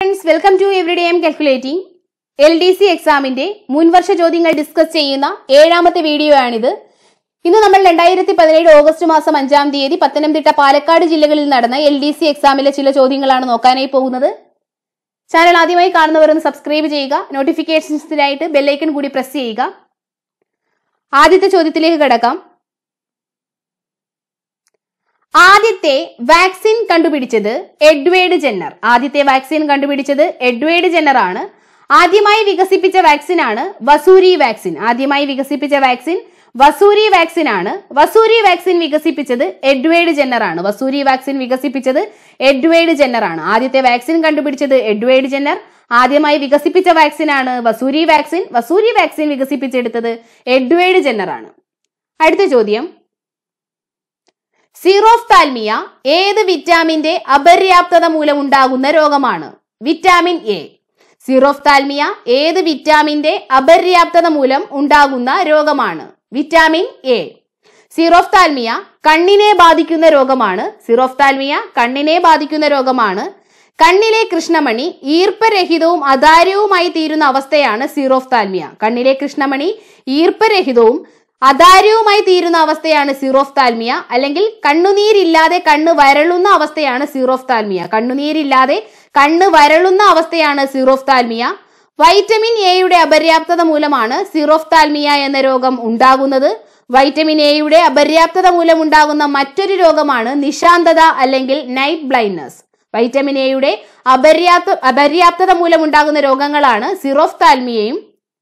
friends welcome to every day M calculating L D C എക്സാമിന്റെ മുൻവർഷ ചോദ്യങ്ങൾ discuss ചെയ്യുന്ന ഏഴാമത്തെ വീഡിയോ ആണിത് ഇന്ന് നമ്മൾ രണ്ടായിരത്തി പതിനേഴ് ഓഗസ്റ്റ് മാസം അഞ്ചാം തീയതി പത്തനംതിട്ട പാലക്കാട് ജില്ലകളിൽ നടന്ന എൽ ഡി സി എക്സാമിലെ ചില ചോദ്യങ്ങളാണ് നോക്കാനായി പോകുന്നത് ചാനൽ ആദ്യമായി കാണുന്നവർ ഒന്ന് സബ്സ്ക്രൈബ് ചെയ്യുക നോട്ടിഫിക്കേഷൻസിനായിട്ട് ബെല്ലൈക്കൺ കൂടി പ്രസ് ചെയ്യുക ആദ്യത്തെ ചോദ്യത്തിലേക്ക് കിടക്കാം ആദ്യത്തെ വാക്സിൻ കണ്ടുപിടിച്ചത് എഡ്വേർഡ് ജെന്നർ ആദ്യത്തെ വാക്സിൻ കണ്ടുപിടിച്ചത് എഡ്വേർഡ് ജെന്നർ ആണ് ആദ്യമായി വികസിപ്പിച്ച വാക്സിൻ ആണ് വസൂരി വാക്സിൻ ആദ്യമായി വികസിപ്പിച്ച വാക്സിൻ വസൂരി വാക്സിൻ ആണ് വസൂരി വാക്സിൻ വികസിപ്പിച്ചത് എഡ്വേർഡ് ജെന്നർ ആണ് വസൂരി വാക്സിൻ വികസിപ്പിച്ചത് എഡ്വേർഡ് ജെന്നർ ആണ് ആദ്യത്തെ വാക്സിൻ കണ്ടുപിടിച്ചത് എഡ്വേർഡ് ജെന്നർ ആദ്യമായി വികസിപ്പിച്ച വാക്സിൻ ആണ് വസൂരി വാക്സിൻ വസൂരി വാക്സിൻ വികസിപ്പിച്ചെടുത്തത് എഡ്വേർഡ് ജെന്നർ ആണ് അടുത്ത ചോദ്യം സീറോഫ്താൽമിയ ഏത് വിറ്റാമിന്റെ അപര്യാപ്തത മൂലമുണ്ടാകുന്ന രോഗമാണ് വിറ്റാമിൻ എ സീറോഫ്താൽമിയ ഏത് വിറ്റാമിന്റെ അപര്യാപ്തത മൂലം ഉണ്ടാകുന്ന രോഗമാണ് വിറ്റാമിൻ എ സീറോഫ്താൽമിയ കണ്ണിനെ ബാധിക്കുന്ന രോഗമാണ് സീറോഫ്താൽമിയ കണ്ണിനെ ബാധിക്കുന്ന രോഗമാണ് കണ്ണിലെ കൃഷ്ണമണി ഈർപ്പരഹിതവും അതാര്യവുമായി തീരുന്ന അവസ്ഥയാണ് സീറോഫ്താൽമിയ കണ്ണിലെ കൃഷ്ണമണി ഈർപ്പരഹിതവും അതാര്യവുമായി തീരുന്ന അവസ്ഥയാണ് സീറോഫ്താൽമിയ അല്ലെങ്കിൽ കണ്ണുനീരില്ലാതെ കണ്ണ് വരളുന്ന അവസ്ഥയാണ് സീറോഫ്താൽമിയ കണ്ണുനീരില്ലാതെ കണ്ണ് വരളുന്ന അവസ്ഥയാണ് സീറോഫ്താൽമിയ വൈറ്റമിൻ എയുടെ അപര്യാപ്തത മൂലമാണ് സീറോഫ്താൽമിയ എന്ന രോഗം ഉണ്ടാകുന്നത് വൈറ്റമിൻ എയുടെ അപര്യാപ്തത മൂലം ഉണ്ടാകുന്ന മറ്റൊരു രോഗമാണ് നിശാന്തത അല്ലെങ്കിൽ നൈറ്റ് ബ്ലൈൻഡ്നസ് വൈറ്റമിൻ എയുടെ അപര്യാപ്ത അപര്യാപ്തത മൂലം ഉണ്ടാകുന്ന രോഗങ്ങളാണ് സിറോഫ്താൽമിയയും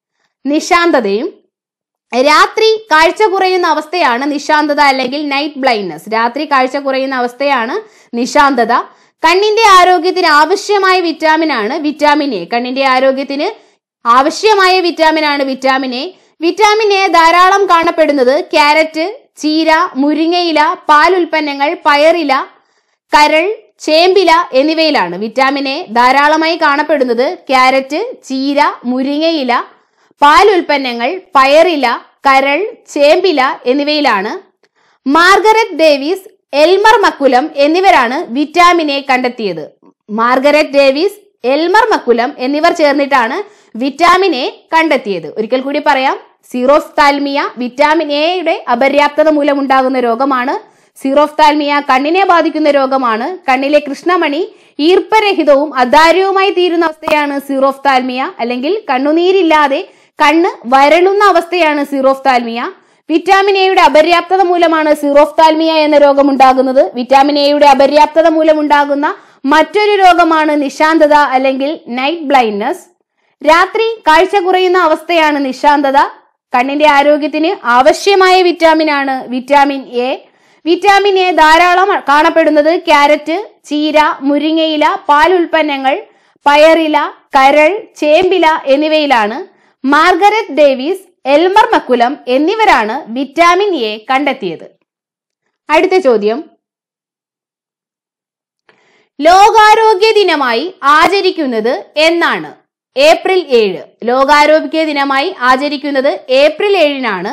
നിശാന്തതയും രാത്രി കാഴ്ച കുറയുന്ന അവസ്ഥയാണ് നിശാന്തത അല്ലെങ്കിൽ നൈറ്റ് ബ്ലൈൻഡ്നസ് രാത്രി കാഴ്ച കുറയുന്ന അവസ്ഥയാണ് നിശാന്തത കണ്ണിന്റെ ആരോഗ്യത്തിന് ആവശ്യമായ വിറ്റാമിൻ ആണ് വിറ്റാമിൻ എ കണ്ണിന്റെ ആരോഗ്യത്തിന് ആവശ്യമായ വിറ്റാമിൻ ആണ് വിറ്റാമിൻ എ വിറ്റാമിൻ എ ധാരാളം കാണപ്പെടുന്നത് ക്യാരറ്റ് ചീര മുരിങ്ങയില പാൽ ഉൽപ്പന്നങ്ങൾ പയറില കരൾ ചേമ്പില എന്നിവയിലാണ് വിറ്റാമിൻ എ ധാരാളമായി കാണപ്പെടുന്നത് ക്യാരറ്റ് ചീര മുരിങ്ങയില പാൽ ഉൽപ്പന്നങ്ങൾ പയറില കരൾ ചേമ്പില എന്നിവയിലാണ് മാർഗരറ്റ് ഡേവിസ് എൽമർ മക്കുലം എന്നിവരാണ് വിറ്റാമിൻ എ കണ്ടെത്തിയത് മാർഗരറ്റ് ഡേവിസ് എൽമർ മക്കുലം എന്നിവർ ചേർന്നിട്ടാണ് വിറ്റാമിൻ എ കണ്ടെത്തിയത് ഒരിക്കൽ കൂടി പറയാം സീറോഫ്താൽമിയ വിറ്റാമിൻ എയുടെ അപര്യാപ്തത മൂലമുണ്ടാകുന്ന രോഗമാണ് സീറോഫ്താൽമിയ കണ്ണിനെ ബാധിക്കുന്ന രോഗമാണ് കണ്ണിലെ കൃഷ്ണമണി ഈർപ്പരഹിതവും അധാര്യവുമായി തീരുന്ന അവസ്ഥയാണ് സീറോഫ്താൽമിയ അല്ലെങ്കിൽ കണ്ണുനീരില്ലാതെ കണ്ണ് വരളുന്ന അവസ്ഥയാണ് സീറോഫ്താൽമിയ വിറ്റാമിൻ എയുടെ അപര്യാപ്തത മൂലമാണ് സീറോഫ്താൽമിയ എന്ന രോഗം ഉണ്ടാകുന്നത് വിറ്റാമിൻ എയുടെ അപര്യാപ്തത മൂലമുണ്ടാകുന്ന മറ്റൊരു രോഗമാണ് നിശാന്തത അല്ലെങ്കിൽ നൈറ്റ് ബ്ലൈൻഡ്നസ് രാത്രി കാഴ്ച കുറയുന്ന അവസ്ഥയാണ് നിശാന്തത കണ്ണിന്റെ ആരോഗ്യത്തിന് ആവശ്യമായ വിറ്റാമിൻ ആണ് വിറ്റാമിൻ എ വിറ്റാമിൻ എ ധാരാളം കാണപ്പെടുന്നത് ക്യാരറ്റ് ചീര മുരിങ്ങയില പാൽ ഉൽപ്പന്നങ്ങൾ പയറില കരൾ ചേമ്പില എന്നിവയിലാണ് മാർഗരറ്റ് ഡേവിസ് എൽമർ മക്കുലം എന്നിവരാണ് വിറ്റാമിൻ എ കണ്ടെത്തിയത് അടുത്ത ചോദ്യം ലോകാരോഗ്യ ദിനമായി ആചരിക്കുന്നത് എന്നാണ് ഏപ്രിൽ ഏഴ് ലോകാരോഗ്യ ദിനമായി ആചരിക്കുന്നത് ഏപ്രിൽ ഏഴിനാണ്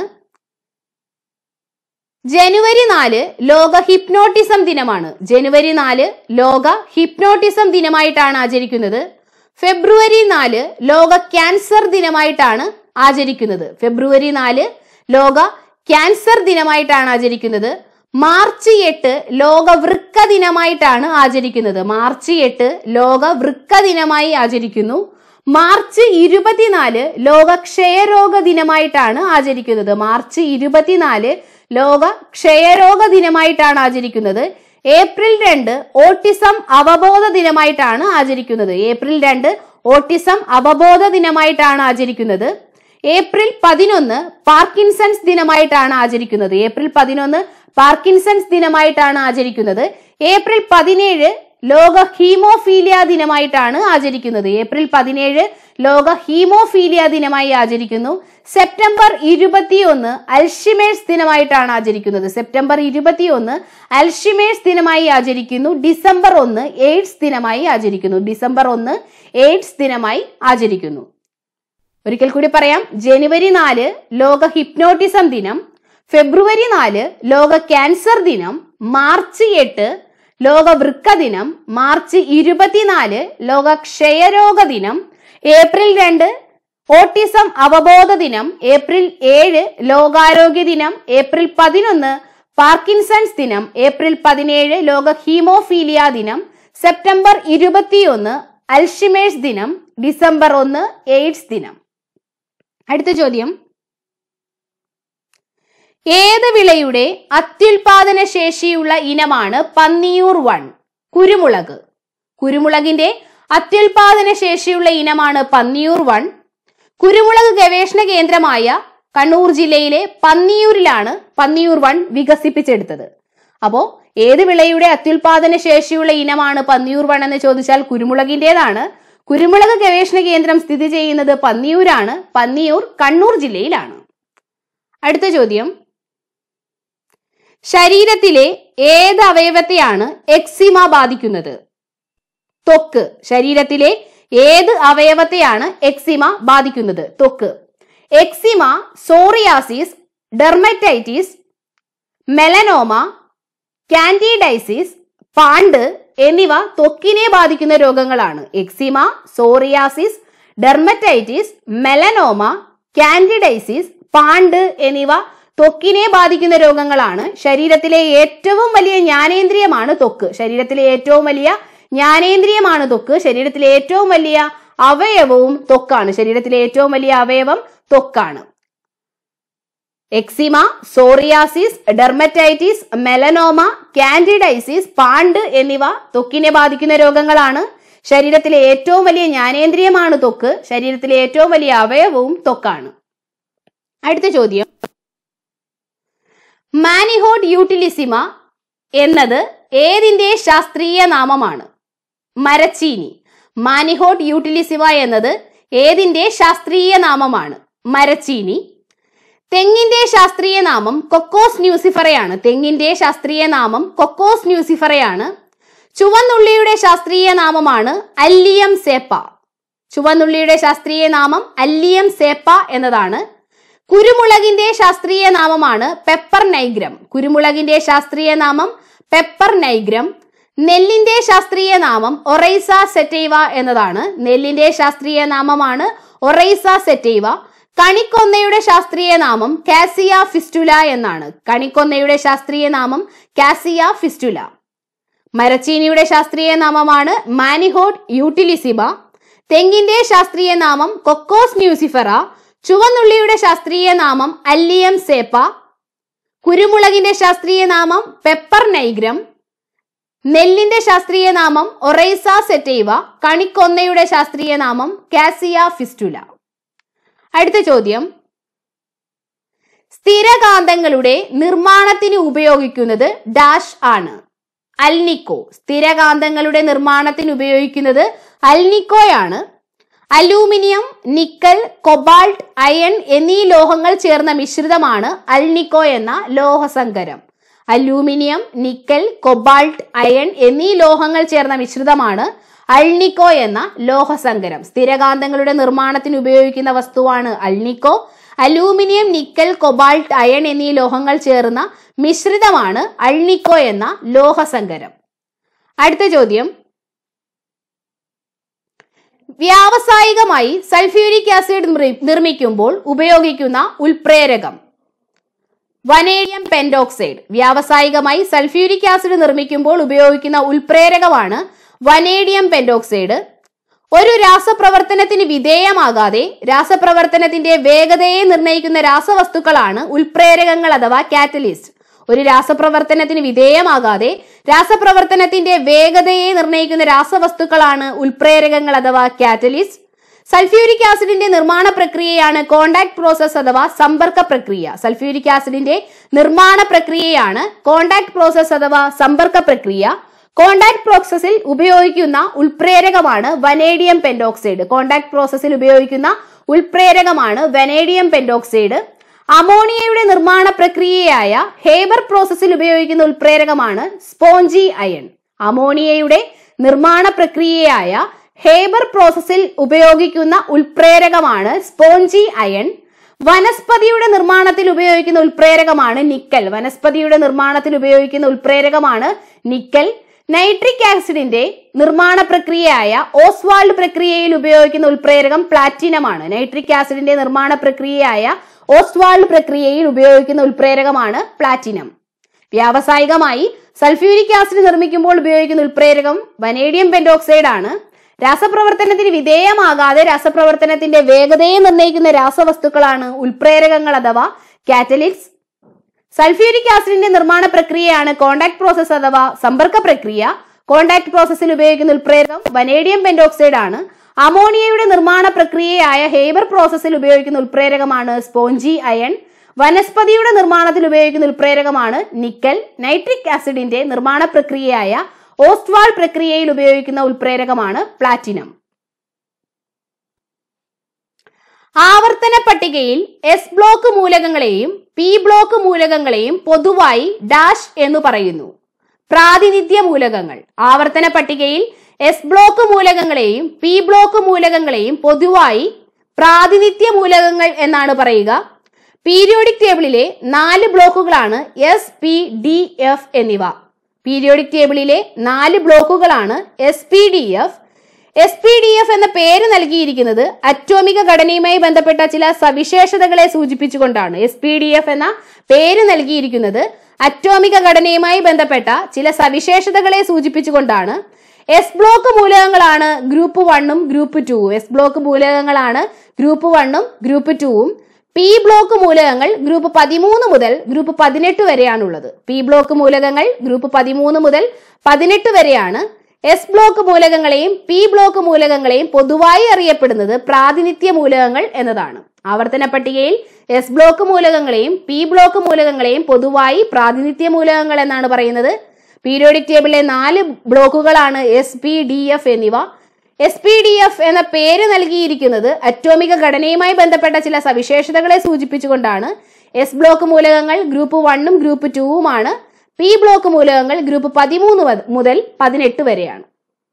ജനുവരി നാല് ലോക ഹിപ്നോട്ടിസം ദിനമാണ് ജനുവരി നാല് ലോക ഹിപ്നോട്ടിസം ദിനമായിട്ടാണ് ആചരിക്കുന്നത് ഫെബ്രുവരി നാല് ലോക ക്യാൻസർ ദിനമായിട്ടാണ് ആചരിക്കുന്നത് ഫെബ്രുവരി നാല് ലോക ക്യാൻസർ ദിനമായിട്ടാണ് ആചരിക്കുന്നത് മാർച്ച് എട്ട് ലോക വൃക്ക ദിനമായിട്ടാണ് ആചരിക്കുന്നത് മാർച്ച് എട്ട് ലോക വൃക്ക ദിനമായി ആചരിക്കുന്നു മാർച്ച് ഇരുപത്തിനാല് ലോക ക്ഷയരോഗ ദിനമായിട്ടാണ് ആചരിക്കുന്നത് മാർച്ച് ഇരുപത്തിനാല് ലോക ക്ഷയരോഗ ദിനമായിട്ടാണ് ആചരിക്കുന്നത് ഏപ്രിൽ രണ്ട് ഓട്ടിസം അവബോധ ദിനമായിട്ടാണ് ആചരിക്കുന്നത് ഏപ്രിൽ രണ്ട് ഓട്ടിസം അവബോധ ദിനമായിട്ടാണ് ആചരിക്കുന്നത് ഏപ്രിൽ പതിനൊന്ന് പാർക്കിൻസൺസ് ദിനമായിട്ടാണ് ആചരിക്കുന്നത് ഏപ്രിൽ പതിനൊന്ന് പാർക്കിൻസൺസ് ദിനമായിട്ടാണ് ആചരിക്കുന്നത് ഏപ്രിൽ പതിനേഴ് ലോക ഹീമോഫീലിയ ദിനമായിട്ടാണ് ആചരിക്കുന്നത് ഏപ്രിൽ പതിനേഴ് ലോക ഹീമോഫീലിയ ദിനമായി ആചരിക്കുന്നു സെപ്റ്റംബർ ഇരുപത്തിയൊന്ന് അൽഷിമേഴ്സ് ദിനമായിട്ടാണ് ആചരിക്കുന്നത് സെപ്റ്റംബർ ഇരുപത്തിയൊന്ന് അൽഷിമേഴ്സ് ദിനമായി ആചരിക്കുന്നു ഡിസംബർ ഒന്ന് എയ്ഡ്സ് ദിനമായി ആചരിക്കുന്നു ഡിസംബർ ഒന്ന് എയ്ഡ്സ് ദിനമായി ആചരിക്കുന്നു ഒരിക്കൽ കൂടി പറയാം ജനുവരി നാല് ലോക ഹിപ്നോട്ടിസം ദിനം ഫെബ്രുവരി നാല് ലോക ക്യാൻസർ ദിനം മാർച്ച് എട്ട് ലോക വൃക്ക ദിനം മാർച്ച് ഇരുപത്തിനാല് ലോക ക്ഷയരോഗ ദിനം ഏപ്രിൽ രണ്ട് ഓട്ടിസം അവബോധ ദിനം ഏപ്രിൽ ഏഴ് ലോകാരോഗ്യ ദിനം ഏപ്രിൽ പതിനൊന്ന് പാർക്കിൻസൺസ് ദിനം ഏപ്രിൽ പതിനേഴ് ലോക ഹീമോഫീലിയ ദിനം സെപ്റ്റംബർ ഇരുപത്തിയൊന്ന് അൽഷിമേഴ്സ് ദിനം ഡിസംബർ ഒന്ന് എയ്ഡ്സ് ദിനം അടുത്ത ചോദ്യം ഏത് വിളയുടെ അത്യുൽപാദന ശേഷിയുള്ള ഇനമാണ് പന്നിയൂർ വൺ കുരുമുളക് കുരുമുളകിന്റെ അത്യുൽപാദന ശേഷിയുള്ള ഇനമാണ് പന്നിയൂർ വൺ കുരുമുളക് ഗവേഷണ കേന്ദ്രമായ കണ്ണൂർ ജില്ലയിലെ പന്നിയൂരിലാണ് പന്നിയൂർ വൺ വികസിപ്പിച്ചെടുത്തത് അപ്പോ ഏത് വിളയുടെ അത്യുൽപാദന ശേഷിയുള്ള ഇനമാണ് പന്നിയൂർ വൺ എന്ന് ചോദിച്ചാൽ കുരുമുളകിന്റേതാണ് കുരുമുളക് ഗവേഷണ കേന്ദ്രം സ്ഥിതി ചെയ്യുന്നത് പന്നിയൂരാണ് പന്നിയൂർ കണ്ണൂർ ജില്ലയിലാണ് അടുത്ത ചോദ്യം ശരീരത്തിലെ ഏത് അവയവത്തെയാണ് എക്സിമ ബാധിക്കുന്നത് ത്വക്ക് ശരീരത്തിലെ ഏത് അവയവത്തെയാണ് എക്സിമ ബാധിക്കുന്നത് ത്വക്ക് eczema psoriasis dermatitis melanoma candidiasis പാണ്ട് എന്നിവ ത്വക്കിനെ ബാധിക്കുന്ന രോഗങ്ങളാണ് eczema psoriasis dermatitis melanoma candidiasis പാണ്ട് എന്നിവ ത്വക്കിനെ ബാധിക്കുന്ന രോഗങ്ങളാണ് ശരീരത്തിലെ ഏറ്റവും വലിയ ജ്ഞാനേന്ദ്രിയമാണ് ത്വക്ക് ശരീരത്തിലെ ഏറ്റവും വലിയ ജ്ഞാനേന്ദ്രിയമാണ് ത്വക്ക് ശരീരത്തിലെ ഏറ്റവും വലിയ അവയവവും ത്വക്കാണ് ശരീരത്തിലെ ഏറ്റവും വലിയ അവയവം ത്വക്കാണ് eczema psoriasis dermatitis melanoma candidiasis പാണ്ട് എന്നിവ ത്വക്കിനെ ബാധിക്കുന്ന രോഗങ്ങളാണ് ശരീരത്തിലെ ഏറ്റവും വലിയ ജ്ഞാനേന്ദ്രിയമാണ് ത്വക്ക് ശരീരത്തിലെ ഏറ്റവും വലിയ അവയവവും ത്വക്കാണ് അടുത്ത ചോദ്യം മാനിഹോഡ് യൂട്ടിലിസിമ എന്നത് ഏതിന്റെ ശാസ്ത്രീയ നാമമാണ് മരച്ചീനി മാനിഹോഡ് യൂട്ടിലിസിമ എന്നത് ഏതിന്റെ ശാസ്ത്രീയ നാമമാണ് മരച്ചീനി തെങ്ങിന്റെ ശാസ്ത്രീയ നാമം കൊക്കോസ് ന്യൂസിഫറയാണ് തെങ്ങിന്റെ ശാസ്ത്രീയ നാമം കൊക്കോസ് ന്യൂസിഫറയാണ് ചുവന്നുള്ളിയുടെ ശാസ്ത്രീയ നാമമാണ് അല്ലിയം സേപ്പ ചുവന്നുള്ളിയുടെ ശാസ്ത്രീയ നാമം അല്ലിയം സേപ്പ എന്നതാണ് കുരുമുളകിന്റെ ശാസ്ത്രീയ നാമമാണ് പെപ്പർ നൈഗ്രം കുരുമുളകിന്റെ ശാസ്ത്രീയ നാമം പെപ്പർ നൈഗ്രം നെല്ലിന്റെ ശാസ്ത്രീയ നാമം ഒറൈസ സെറ്റൈവ എന്നതാണ് നെല്ലിന്റെ ശാസ്ത്രീയ നാമമാണ് ഒറൈസ സെറ്റൈവ കണിക്കൊന്നയുടെ ശാസ്ത്രീയ നാമം കാസിയ ഫിസ്റ്റുല എന്നാണ് കണിക്കൊന്നയുടെ ശാസ്ത്രീയ നാമം കാസിയ ഫിസ്റ്റുല മരച്ചീനിയുടെ ശാസ്ത്രീയ നാമമാണ് മാനിഹോഡ് യൂട്ടിലിസിബ തെങ്ങിന്റെ ശാസ്ത്രീയ നാമം കൊക്കോസ് ന്യൂസിഫറ ചുവന്നുള്ളിയുടെ ശാസ്ത്രീയ നാമം അല്ലിയം സേപ്പ കുരുമുളകിന്റെ ശാസ്ത്രീയ നാമം പെപ്പർ നൈഗ്രം നെല്ലിന്റെ ശാസ്ത്രീയ നാമം ഒറൈസ സെറ്റൈവ കണിക്കൊന്നയുടെ ശാസ്ത്രീയ നാമം കാസിയ ഫിസ്റ്റുല അടുത്ത ചോദ്യം സ്ഥിരകാന്തങ്ങളുടെ നിർമ്മാണത്തിന് ഉപയോഗിക്കുന്നത് ഡാഷ് ആണ് അൽനിക്കോ സ്ഥിരകാന്തങ്ങളുടെ നിർമ്മാണത്തിന് ഉപയോഗിക്കുന്നത് അൽനിക്കോയാണ് അലൂമിനിയം നിക്കൽ കൊബാൾട്ട് അയൺ എന്നീ ലോഹങ്ങൾ ചേർന്ന മിശ്രിതമാണ് അൽനിക്കോ എന്ന ലോഹസങ്കരം അലൂമിനിയം നിക്കൽ കൊബാൾട്ട് അയൺ എന്നീ ലോഹങ്ങൾ ചേർന്ന മിശ്രിതമാണ് അൾനിക്കോ എന്ന ലോഹസങ്കരം സ്ഥിരകാന്തങ്ങളുടെ നിർമ്മാണത്തിന് ഉപയോഗിക്കുന്ന വസ്തുവാണ് alnico aluminium nickel cobalt iron എന്നീ ലോഹങ്ങൾ ചേർന്ന മിശ്രിതമാണ് അൾനിക്കോ എന്ന ലോഹസങ്കരം അടുത്ത ചോദ്യം വ്യാവസായികമായി സൾഫ്യൂരിക് ആസിഡ് നിർമ്മി- നിർമ്മിക്കുമ്പോൾ ഉപയോഗിക്കുന്ന ഉൽപ്രേരകം വനേഡിയം പെൻഡോക്സൈഡ് വ്യാവസായികമായി സൾഫ്യൂരിക് ആസിഡ് നിർമ്മിക്കുമ്പോൾ ഉപയോഗിക്കുന്ന ഉൽപ്രേരകമാണ് വനേഡിയം പെൻഡോക്സൈഡ് ഒരു രാസപ്രവർത്തനത്തിന് വിധേയമാകാതെ രാസപ്രവർത്തനത്തിന്റെ വേഗതയെ നിർണ്ണയിക്കുന്ന രാസവസ്തുക്കളാണ് ഉൽപ്രേരകങ്ങൾ അഥവാ കാറ്റലിസ്റ്റ് ഒരു രാസപ്രവർത്തനത്തിന് വിധേയമാകാതെ രാസപ്രവർത്തനത്തിന്റെ വേഗതയെ നിർണ്ണയിക്കുന്ന രാസവസ്തുക്കളാണ് ഉൽപ്രേരകങ്ങൾ അഥവാ കാറ്റലിസ്റ്റ് സൾഫ്യൂരിക് ആസിഡിന്റെ നിർമ്മാണ പ്രക്രിയയാണ് കോണ്ടാക്ട് പ്രോസസ് അഥവാ സമ്പർക്ക പ്രക്രിയ സൾഫ്യൂരിക് ആസിഡിന്റെ നിർമ്മാണ പ്രക്രിയയാണ് കോണ്ടാക്ട് പ്രോസസ് അഥവാ സമ്പർക്ക പ്രക്രിയ കോണ്ടാക്ട് പ്രോസസ്സിൽ ഉപയോഗിക്കുന്ന ഉൽപ്രേരകമാണ് വനേഡിയം പെൻഡോക്സൈഡ് കോണ്ടാക്ട് പ്രോസസ്സിൽ ഉപയോഗിക്കുന്ന ഉൽപ്രേരകമാണ് വനേഡിയം പെൻഡോക്സൈഡ് അമോണിയയുടെ നിർമ്മാണ പ്രക്രിയയായ ഹേബർ പ്രോസസ്സിൽ ഉപയോഗിക്കുന്ന ഉൽപ്രേരകമാണ് സ്പോഞ്ചി അയൺ അമോണിയയുടെ നിർമ്മാണ പ്രക്രിയയായ ഹേബർ പ്രോസസ്സിൽ ഉപയോഗിക്കുന്ന ഉൽപ്രേരകമാണ് സ്പോഞ്ചി അയൺ വനസ്പതിയുടെ നിർമ്മാണത്തിൽ ഉപയോഗിക്കുന്ന ഉൽപ്രേരകമാണ് നിക്കൽ വനസ്പതിയുടെ നിർമ്മാണത്തിൽ ഉപയോഗിക്കുന്ന ഉൽപ്രേരകമാണ് നിക്കൽ നൈട്രിക് ആസിഡിന്റെ നിർമ്മാണ പ്രക്രിയയായ ഓസ്വാൾഡ് പ്രക്രിയയിൽ ഉപയോഗിക്കുന്ന ഉൽപ്രേരകം പ്ലാറ്റിനം ആണ് നൈട്രിക് ആസിഡിന്റെ നിർമ്മാണ പ്രക്രിയയായ ഓസ്വാൾഡ് പ്രക്രിയയിൽ ഉപയോഗിക്കുന്ന ഉൽപ്രേരകമാണ് പ്ലാറ്റിനം വ്യാവസായികമായി സൾഫ്യൂരിക് ആസിഡ് നിർമ്മിക്കുമ്പോൾ ഉപയോഗിക്കുന്ന ഉൽപ്രേരകം വനേഡിയം പെന്റോക്സൈഡ് ആണ് രാസപ്രവർത്തനത്തിന് വിധേയമാകാതെ രാസപ്രവർത്തനത്തിന്റെ വേഗതയെ നിർണ്ണയിക്കുന്ന രാസവസ്തുക്കളാണ് ഉൽപ്രേരകങ്ങൾ അഥവാ കാറ്റലിക്സ് സൾഫ്യൂരിക് ആസിഡിന്റെ നിർമ്മാണ പ്രക്രിയയാണ് കോണ്ടാക്ട് പ്രോസസ് അഥവാ സമ്പർക്ക പ്രക്രിയ കോണ്ടാക്ട് പ്രോസസ്സിൽ ഉപയോഗിക്കുന്ന ഉൽപ്രേരകം വനേഡിയം പെന്റോക്സൈഡ് ആണ് അമോണിയയുടെ നിർമ്മാണ പ്രക്രിയയായ ഹേബർ പ്രോസസ്സിൽ ഉപയോഗിക്കുന്ന ഉൽപ്രേരകമാണ് സ്പോഞ്ചി അയൺ വനസ്പതിയുടെ നിർമ്മാണത്തിൽ ഉപയോഗിക്കുന്ന ഉൽപ്രേരകമാണ് നിക്കൽ നൈട്രിക് ആസിഡിന്റെ നിർമ്മാണ പ്രക്രിയയായ ഓസ്റ്റ്വാൾ പ്രക്രിയയിൽ ഉപയോഗിക്കുന്ന ഉൽപ്രേരകമാണ് പ്ലാറ്റിനം ആവർത്തന പട്ടികയിൽ എസ് ബ്ലോക്ക് മൂലകങ്ങളെയും പി ബ്ലോക്ക് മൂലകങ്ങളെയും പൊതുവായി ഡാഷ് എന്ന് പറയുന്നു പ്രാതിനിധ്യ മൂലകങ്ങൾ ആവർത്തന പട്ടികയിൽ എസ് ബ്ലോക്ക് മൂലകങ്ങളെയും പി ബ്ലോക്ക് മൂലകങ്ങളെയും പൊതുവായി പ്രാതിനിധ്യ മൂലകങ്ങൾ എന്നാണ് പറയുക പീരിയോഡിക് ടേബിളിലെ നാല് ബ്ലോക്കുകളാണ് എസ് പി ഡി എഫ് എന്നിവ പീരിയോഡിക് ടേബിളിലെ നാല് ബ്ലോക്കുകളാണ് S P D F S P D F എന്ന പേര് നൽകിയിരിക്കുന്നത് അറ്റോമിക ഘടനയുമായി ബന്ധപ്പെട്ട ചില സവിശേഷതകളെ സൂചിപ്പിച്ചുകൊണ്ടാണ് എസ് പി ഡി എഫ് എന്ന പേര് നൽകിയിരിക്കുന്നത് അറ്റോമിക ഘടനയുമായി ബന്ധപ്പെട്ട ചില സവിശേഷതകളെ സൂചിപ്പിച്ചുകൊണ്ടാണ് എസ് ബ്ലോക്ക് മൂലകങ്ങളാണ് ഗ്രൂപ്പ് വണ്ണും ഗ്രൂപ്പ് ടൂവും എസ് ബ്ലോക്ക് മൂലകങ്ങളാണ് ഗ്രൂപ്പ് വണ്ണും ഗ്രൂപ്പ് ടൂവും പി ബ്ലോക്ക് മൂലകങ്ങൾ ഗ്രൂപ്പ് പതിമൂന്ന് മുതൽ ഗ്രൂപ്പ് പതിനെട്ട് വരെയാണുള്ളത് പി ബ്ലോക്ക് മൂലകങ്ങൾ ഗ്രൂപ്പ് പതിമൂന്ന് മുതൽ പതിനെട്ട് വരെയാണ് എസ് ബ്ലോക്ക് മൂലകങ്ങളെയും പി ബ്ലോക്ക് മൂലകങ്ങളെയും പൊതുവായി അറിയപ്പെടുന്നത് പ്രാതിനിധ്യ മൂലകങ്ങൾ എന്നതാണ് ആവർത്തന പട്ടികയിൽ എസ് ബ്ലോക്ക് മൂലകങ്ങളെയും പി ബ്ലോക്ക് മൂലകങ്ങളെയും പൊതുവായി പ്രാതിനിധ്യ മൂലകങ്ങൾ എന്നാണ് പറയുന്നത് പീരിയോഡിക് ടേബിളിലെ നാല് ബ്ലോക്കുകളാണ് എസ് പി ഡി എഫ് എന്നിവ എസ് പി ഡി എഫ് എന്ന പേര് നൽകിയിരിക്കുന്നത് അറ്റോമിക ഘടനയുമായി ബന്ധപ്പെട്ട ചില സവിശേഷതകളെ സൂചിപ്പിച്ചുകൊണ്ടാണ് എസ് ബ്ലോക്ക് മൂലകങ്ങൾ ഗ്രൂപ്പ് വണ്ണും ഗ്രൂപ്പ് ടൂവുമാണ് പി ബ്ലോക്ക് മൂലകങ്ങൾ ഗ്രൂപ്പ് പതിമൂന്ന് വ- മുതൽ പതിനെട്ട് വരെയാണ്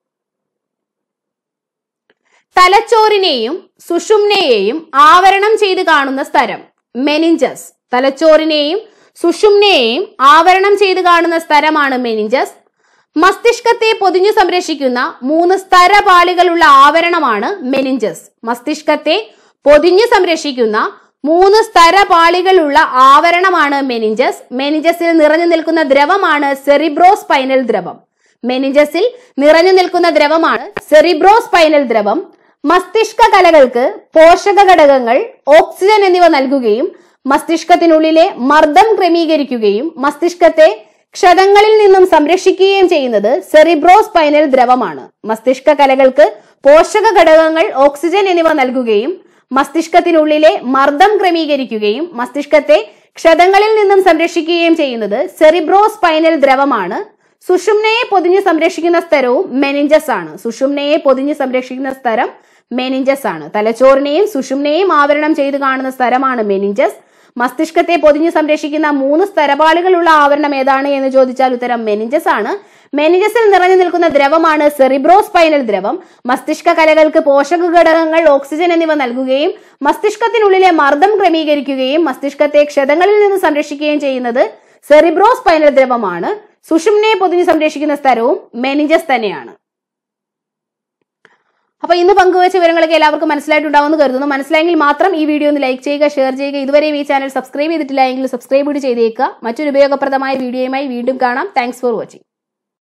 തലച്ചോറിനെയും സുഷുമ്നയെയും ആവരണം ചെയ്ത് കാണുന്ന സ്ഥലം മെനിഞ്ചസ് തലച്ചോറിനെയും സുഷുമ്നയെയും ആവരണം ചെയ്ത് കാണുന്ന സ്ഥലമാണ് മെനിഞ്ചസ് മസ്തിഷ്കത്തെ പൊതിഞ്ഞു സംരക്ഷിക്കുന്ന മൂന്ന് സ്തരപാളികളുള്ള ആവരണമാണ് മെനിഞ്ചസ് മസ്തിഷ്കത്തെ പൊതിഞ്ഞു സംരക്ഷിക്കുന്ന മൂന്ന് സ്തരപാളികളുള്ള ആവരണമാണ് മെനിഞ്ചസ് മെനിഞ്ചസിൽ നിറഞ്ഞു നിൽക്കുന്ന ദ്രവമാണ് സെറിബ്രോസ്പൈനൽ ദ്രവം മെനിഞ്ചസിൽ നിറഞ്ഞു നിൽക്കുന്ന ദ്രവമാണ് സെറിബ്രോസ്പൈനൽ ദ്രവം മസ്തിഷ്ക കലകൾക്ക് പോഷക ഘടകങ്ങൾ ഓക്സിജൻ എന്നിവ നൽകുകയും മസ്തിഷ്കത്തിനുള്ളിലെ മർദ്ദം ക്രമീകരിക്കുകയും മസ്തിഷ്കത്തെ ക്ഷതങ്ങളിൽ നിന്നും സംരക്ഷിക്കുകയും ചെയ്യുന്നത് സെറിബ്രോസ്പൈനൽ ദ്രവമാണ് മസ്തിഷ്ക കലകൾക്ക് പോഷക ഘടകങ്ങൾ ഓക്സിജൻ എന്നിവ നൽകുകയും മസ്തിഷ്കത്തിനുള്ളിലെ മർദ്ദം ക്രമീകരിക്കുകയും മസ്തിഷ്കത്തെ ക്ഷതങ്ങളിൽ നിന്നും സംരക്ഷിക്കുകയും ചെയ്യുന്നത് സെറിബ്രോസ്പൈനൽ ദ്രവമാണ് സുഷുമ്നയെ പൊതിഞ്ഞ് സംരക്ഷിക്കുന്ന സ്ഥലവും മെനിഞ്ചസ് ആണ് സുഷുമ്നയെ പൊതിഞ്ഞ് സംരക്ഷിക്കുന്ന സ്ഥലം മെനിഞ്ചസ് ആണ് തലച്ചോറിനെയും സുഷുമ്നയെയും ആവരണം ചെയ്ത് കാണുന്ന സ്ഥലമാണ് മെനിഞ്ചസ് മസ്തിഷ്കത്തെ പൊതിഞ്ഞ് സംരക്ഷിക്കുന്ന മൂന്ന് സ്തരപാളികളുള്ള ആവരണം ഏതാണ് എന്ന് ചോദിച്ചാൽ ഉത്തരം മെനിഞ്ചസ് ആണ് മെനിഞ്ചസിൽ നിറഞ്ഞു നിൽക്കുന്ന ദ്രവമാണ് സെറിബ്രോസ്പൈനൽ ദ്രവം മസ്തിഷ്ക കലകൾക്ക് പോഷക ഘടകങ്ങൾ ഓക്സിജൻ എന്നിവ നൽകുകയും മസ്തിഷ്കത്തിനുള്ളിലെ മർദ്ദം ക്രമീകരിക്കുകയും മസ്തിഷ്കത്തെ ക്ഷതങ്ങളിൽ നിന്ന് സംരക്ഷിക്കുകയും ചെയ്യുന്നത് സെറിബ്രോസ്പൈനൽ ദ്രവമാണ് സുഷുമ്നയെ പൊതിഞ്ഞ് സംരക്ഷിക്കുന്ന സ്ഥലവും മെനിഞ്ചസ് തന്നെയാണ് അപ്പൊ ഇന്ന് പങ്കുവച്ച വിവരങ്ങളൊക്കെ എല്ലാവർക്കും മനസ്സിലായിട്ടുണ്ടാവുമെന്ന് കരുതുന്നു മനസ്സിലായെങ്കിൽ മാത്രം ഈ വീഡിയോ ഒന്ന് ലൈക്ക് ചെയ്യുക ഷെയർ ചെയ്യുക ഇതുവരെയും ഈ ചാനൽ സബ്സ്ക്രൈബ് ചെയ്തിട്ടില്ല എങ്കിൽ സബ്സ്ക്രൈബ് കൂടി ചെയ്തേക്കുക മറ്റൊരു ഉപയോഗപ്രദമായ വീഡിയോയുമായി വീണ്ടും കാണാം താങ്ക്സ് ഫോർ വാച്ചിങ്